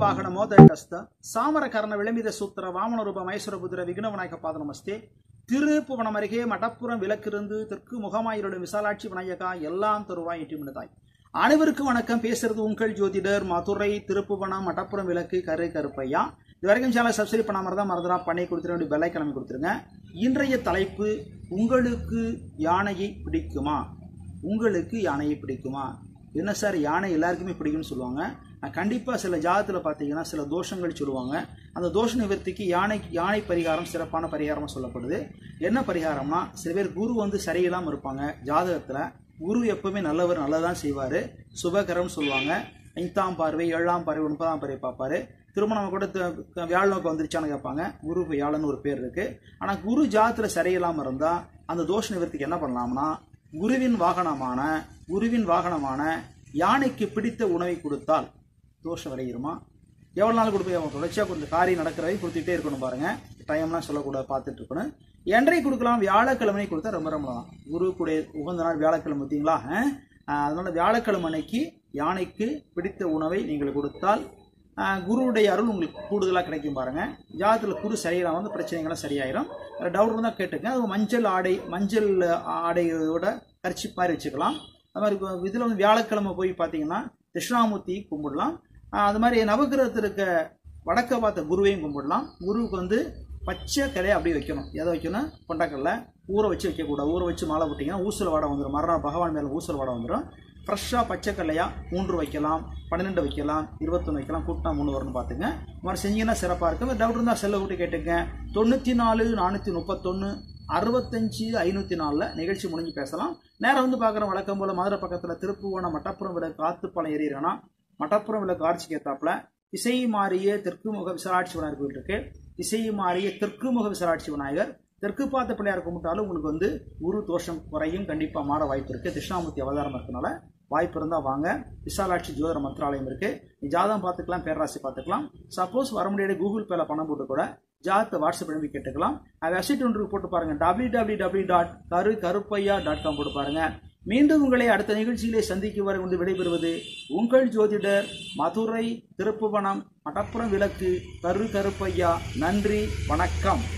ವಾಹನ ಮೋದಕಸ್ತ ಸಾಮರ ಕರ್ಣ ವಿಳಂಬಿದ ಸೂತ್ರ ವಾಮನ ರೂಪ ಮೈಸೂರ புத்திர விக்னவிநாயக பாத நமஸ்தே திருப்புவனம் அருகே மடப்புறம் விளக்கிருந்து தெற்கு முகமாயிரோட விசாலாட்சி விநாயகா எல்லாம் தருவாய் எட்டிமிடதாய் அனைவருக்கும் வணக்கம் பேசுறது உங்கள் ஜோதிடர் மதுரை திருப்புவனம் மடப்புறம் விளக்கு கரு கருப்பையா இது வரைக்கும் சேனல் சப்ஸ்கிரைப் பண்ணாம இருந்தா மறந்துடா பண்ணி கொடுத்துருங்க பெல்லை கிளம்பி கொடுத்துருங்க இன்றைய தலைப்பு உங்களுக்கு யானையை பிடிக்குமா உங்களுக்கு யானையை பிடிக்குமா என்ன சார் யானை எல்லாருக்குமே பிடிக்கும்னு சொல்லுவாங்க கண்டிப்பாக சில ஜாதத்தில் பார்த்தீங்கன்னா சில தோஷங்கள் சொல்லுவாங்க அந்த தோஷ நிவர்த்திக்கு யானை யானை பரிகாரம் சிறப்பான பரிகாரமாக சொல்லப்படுது என்ன பரிகாரம்னா சில பேர் குரு வந்து சரியில்லாமல் இருப்பாங்க ஜாதகத்தில் குரு எப்பவுமே நல்லவர் நல்லதான் செய்வார் சுபகரம்னு சொல்லுவாங்க ஐந்தாம் பார்வை ஏழாம் பார்வை ஒன்பதாம் பார்வை பார்ப்பாரு திருமணம் கூட த- வியாழ நோக்கம் வந்துருச்சான்னு கேட்பாங்க குரு வியாழன்னு ஒரு பேர் இருக்கு ஆனால் குரு ஜாதத்தில் சரியில்லாமல் இருந்தால் அந்த தோஷ நிவர்த்திக்கு என்ன பண்ணலாம்னா குருவின் வாகனமான குருவின் வாகனமான யானைக்கு பிடித்த உணவை கொடுத்தால் தோஷம் விளையிருமா எவ்வளோ நாள் கொடுப்போம் தொடர்ச்சியாக கொஞ்சம் காரியம் நடக்கிறதை கொடுத்துட்டே இருக்கணும் பாருங்க டைம்லாம் சொல்லக்கூடாது பார்த்துட்டு இருக்கணும் என்றை கொடுக்கலாம் வியாழக்கிழமை கொடுத்தா ரொம்ப ரொம்ப தான் குரு கூட உகந்த நாள் வியாழக்கிழமை பார்த்தீங்களா அஹ்? அஹ் அதனால வியாழக்கிழமை அன்னைக்கு யானைக்கு பிடித்த உணவை நீங்கள் கொடுத்தால் அஹ், குருவுடைய அருள் உங்களுக்கு கூடுதலாக கிடைக்கும் பாருங்க ஜாதத்தில் குரு சரியாக வந்து பிரச்சனைகள்லாம் சரியாயிரும் டவுட் இருந்தால் கேட்டுங்க அது மஞ்சள் ஆடை மஞ்சள் ஆடையோட கரிச்சி மாதிரி வச்சுக்கலாம் அது மாதிரி இதில் வந்து வியாழக்கிழமை போய் பார்த்தீங்கன்னா தட்சிணாமூர்த்தி கும்பிடலாம் ஆஹ் அது மாதிரி நவகிரகத்தில் இருக்க வடக்க பார்த்த குருவையும் கும்பிடலாம் குருவுக்கு வந்து பச்சை கிளையை அப்படியே வைக்கணும் எதை வைக்கணும் கொண்டக்கல்ல ஊற வச்சு வைக்கக்கூடாது ஊற வச்சு மாலை போட்டிங்கன்னா ஊசல் வாடை வந்துடும் மறுநாள் பகவான் மேலே ஊசல் வாடை வந்துடும் ஃப்ரெஷ்ஷாக பச்சை கடலையாக மூன்று வைக்கலாம் பன்னிரெண்டு வைக்கலாம் இருபத்தொன்று வைக்கலாம் கூட்டினா மூணு வரும்னு பார்த்துங்க இந்த மாதிரி செஞ்சீங்கன்னா சிறப்பாக இருக்கும் டவுட் இருந்தால் செல்ல விட்டு கேட்டுங்க தொண்ணூற்றி நாலு நானூற்றி முப்பத்தொன்று அறுபத்தஞ்சு ஐநூற்றி நாலில் நிகழ்ச்சி முடிஞ்சு பேசலாம் நேரம் வந்து பார்க்குற வழக்கம் போல் மதுரை பக்கத்தில் திருப்புவனம் மட்டப்புறம் விட காத்துப்பாளையம் ஏறிடுறோன்னா மட்டப்புறம் விட காட்சிக்கு ஏத்தாப்புல இசை மாறிய தெற்கு முக விசாலாட்சி விநாயகர் கோயில் இருக்கு இசை மாறிய தெற்கு முக விசாலாட்சி விநாயகர் தெற்கு பார்த்த பிள்ளையார் கும்பிட்டாலும் உங்களுக்கு வந்து குரு தோஷம் குறையும் கண்டிப்பாக மாற வாய்ப்பு இருக்கு தட்சிணாமூர்த்தி அவதாரம் இருக்கனால வாய்ப்பு இருந்தால் வாங்க விசாலாட்சி ஜோதிட மந்திராலயம் இருக்கு நீ ஜாதகம் பார்த்துக்கலாம் பேரராசி பார்த்துக்கலாம் சப்போஸ் வர முடியாத கூகுள் பேல பணம் போட்டு கூட ஜாதத்தை வாட்ஸ்அப் அனுப்பி கேட்டுக்கலாம் அது வெப்சைட் ஒன்று போட்டு பாருங்க டபிள்யூ டபிள்யூ டபிள்யூ டாட் கரு கருப்பையா டாட் காம் போட்டு பாருங்க மீண்டும் உங்களை அடுத்த நிகழ்ச்சியிலே சந்திக்கும் வரை கொண்டு விடைபெறுவது உங்கள் ஜோதிடர் மதுரை திருப்புவனம் மடப்புறம் விளக்கு கரு கருப்பையா நன்றி வணக்கம்